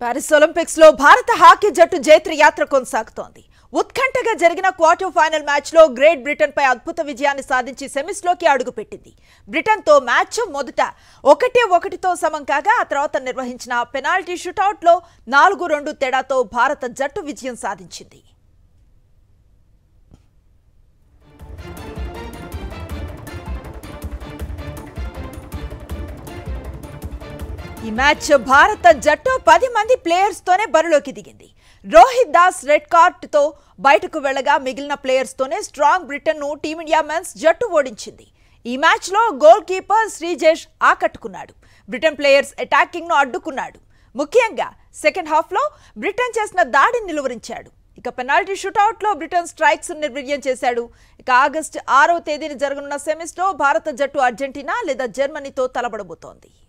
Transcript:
Paris Olympics లో భారత hockey జట్టు జైత్ర యాత్ర కొనసాగుతోంది ఉత్కంఠగా జరిగిన క్వార్టర్ ఫైనల్ మ్యాచ్ లో గ్రేట్ బ్రిటన్ పై అద్భుత విజయాన్ని సాధించి సెమీస్ లోకి అడుగుపెట్టింది బ్రిటన్ తో మ్యాచ్ మొదట ఒకటి ఒకటితో సమం కాగా ఆ తర్వాత నిర్వహించిన పెనాల్టీ షూటౌట్ లో నాలుగు రెండు తేడాతో భారత జట్టు విజయం సాధించింది ఈ మ్యాచ్ భారత జట్టు పది మంది ప్లేయర్స్ తోనే బరిలోకి దిగింది రోహిత్ దాస్ రెడ్ కార్డ్ తో బయటకు వెళ్లగా మిగిలిన ప్లేయర్స్ తోనే స్ట్రాంగ్ బ్రిటన్ ను టీమిండియా మెన్స్ జట్టు ఓడించింది ఈ మ్యాచ్ లో గోల్ కీపర్ శ్రీజేష్ ఆకట్టుకున్నాడు బ్రిటన్ ప్లేయర్స్ అటాకింగ్ ను అడ్డుకున్నాడు ముఖ్యంగా సెకండ్ హాఫ్ లో బ్రిటన్ చేసిన దాడిని నిలువరించాడు ఇక పెనాల్టీ షూటౌట్ లో బ్రిటన్ స్ట్రైక్స్ నిర్వీర్యం చేశాడు ఇక ఆగస్టు ఆరవ తేదీన జరగనున్న సెమీస్ లో భారత జట్టు అర్జెంటీనా లేదా జర్మనీతో తలబడబోతోంది